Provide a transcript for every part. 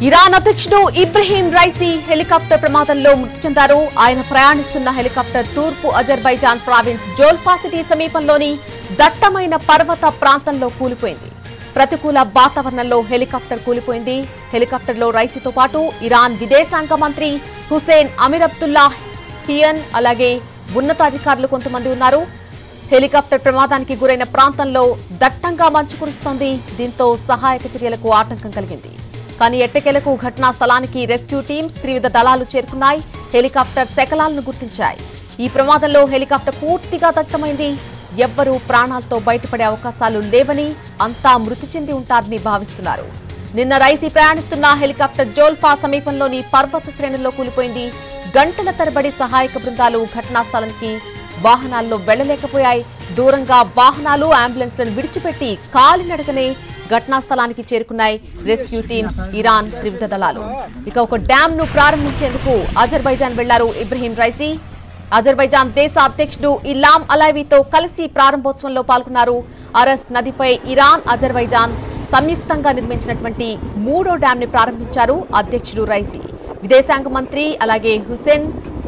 Iran అధ్యక్షుడు Ebrahim Raisi helicopter ప్రమాదంలో మృతి చెందారు ఆయన ప్రయాణిస్తున్న హెలికాప్టర్ తూర్పు అజర్బైజాన్ ప్రావిన్స్ జోల్ఫా సిటీ సమీపంలోని దట్టమైన పర్వత ప్రాంతంలో కూలిపోయింది ప్రతికూల వాతావరణంలో హెలికాప్టర్ కూలిపోయింది హెలికాప్టర్లో రైసీతో పాటు ఇరాన్ విదేశాంగ మంత్రి హుసేన్ అమీర్ అబ్దుల్లా హియన్ అలాగే ఉన్నతాధికారులు కొంతమంది ఉన్నారు హెలికాప్టర్ ప్రమాదానికి గురైన ప్రాంతంలో దట్టంగా మంచు కురుస్తోంది దీంతో సహాయక చర్యలకు ఆటంకం కలిగింది కానీ ఎట్టకేలకు ఘటనా స్థలానికి రెస్క్యూ టీమ్స్ త్రివిధ దళాలు చేరుకున్నాయి హెలికాప్టర్ శకలాలను గుర్తించాయి ఈ ప్రమాదంలో హెలికాప్టర్ పూర్తిగా దగ్ధమైంది ఎవ్వరూ ప్రాణాలతో బయటపడే అవకాశాలు లేవని అంతా మృతి చెంది ఉంటారని భావిస్తున్నారు నిన్న రైసీ ప్రయాణిస్తున్న హెలికాప్టర్ జోల్ఫా సమీపంలోని పర్వత శ్రేణుల్లో కూలిపోయింది గంటల తరబడి సహాయక బృందాలు ఘటనా స్థలానికి వాహనాల్లో వెళ్లలేకపోయాయి దూరంగా వాహనాలు అంబులెన్స్లను విడిచిపెట్టి కాలినడకనే ఘటనా స్థలానికి చేరుకున్నాయి రెస్క్యూ టీమ్స్ ఇరాన్ త్రివిధ దళాలు ఇక ఒక డ్యామ్ ను ప్రారంభించేందుకు అజర్బైజాన్ వెళ్లారు ఇబ్రహీం రైసీ అజర్బైజాన్ దేశ అధ్యక్షుడు ఇల్లాం అలైవీతో కలిసి ప్రారంభోత్సవంలో పాల్గొన్నారు అరస్ నదిపై ఇరాన్ అజర్బైజాన్ సంయుక్తంగా నిర్మించినటువంటి మూడో డ్యామ్ ని ప్రారంభించారు అధ్యక్షుడు రైసీ విదేశాంగ మంత్రి అలాగే హుసేన్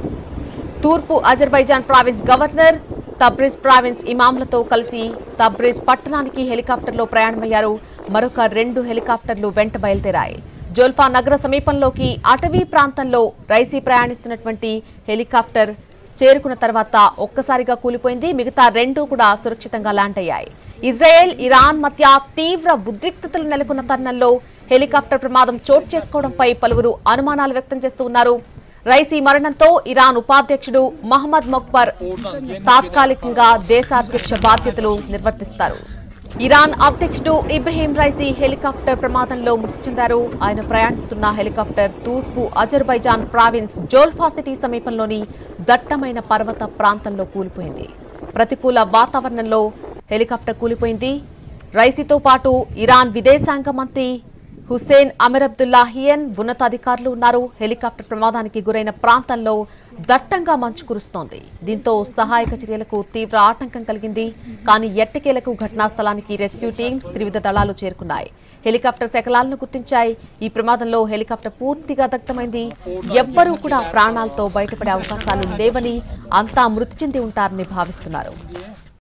తూర్పు Azerbaijan province governor Tabriz province ఇమాంలతో కలిసి తబ్రిజ్ పట్టణానికి హెలికాప్టర్లో ప్రయాణమయ్యారు మరొక రెండు హెలికాప్టర్లు వెంట బయలుదేరాయి జోల్ఫా నగర సమీపంలోకి అటవీ ప్రాంతంలో రైసీ ప్రయాణిస్తున్నటువంటి హెలికాప్టర్ చేరుకున్న తర్వాత ఒక్కసారిగా కూలిపోయింది మిగతా రెండు కూడా సురక్షితంగా ల్యాండ్ అయ్యాయి ఇజ్రాయెల్ ఇరాన్ మధ్య తీవ్ర ఉద్రిక్తతలు నెలకొన్న తరుణంలో హెలికాప్టర్ ప్రమాదం చోటు చేసుకోవడంపై పలువురు అనుమానాలు వ్యక్తం చేస్తూ ఉన్నారు రైసీ మరణంతో ఇరాన్ ఉపాధ్యక్షుడు మహమ్మద్ మొక్బర్ తాత్కాలికంగా దేశాధ్యక్ష బాధ్యతలు నిర్వర్తిస్తారు ఇరాన్ అధ్యక్షుడు ఇబ్రహీం రైసీ హెలికాప్టర్ ప్రమాదంలో మృతి చెందారు ఆయన ప్రయాణిస్తున్న హెలికాప్టర్ తూర్పు అజర్బైజాన్ ప్రావిన్స్ జోల్ఫా సిటీ సమీపంలోని దట్టమైన పర్వత ప్రాంతంలో కూలిపోయింది ప్రతికూల వాతావరణంలో హెలికాప్టర్ కూలిపోయింది రైసీతో పాటు ఇరాన్ విదేశాంగ మంత్రి హుసేన్ అమీర్ అబ్దుల్లా హియన్ ఉన్నతాధికారులు ఉన్నారు హెలికాప్టర్ ప్రమాదానికి గురైన ప్రాంతంలో దట్టంగా మంచు కురుస్తోంది దీంతో సహాయక చర్యలకు తీవ్ర ఆటంకం కలిగింది కానీ ఎట్టకేలకు ఘటనా స్థలానికి రెస్క్యూ టీమ్స్ త్రివిధ దళాలు చేరుకున్నాయి హెలికాప్టర్ శకలాలను గుర్తించాయి ఈ ప్రమాదంలో హెలికాప్టర్ పూర్తిగా దగ్ధమైంది ఎవ్వరూ కూడా ప్రాణాలతో బయటపడే అవకాశాలు లేవని అంతా మృతి చెంది ఉంటారని భావిస్తున్నారు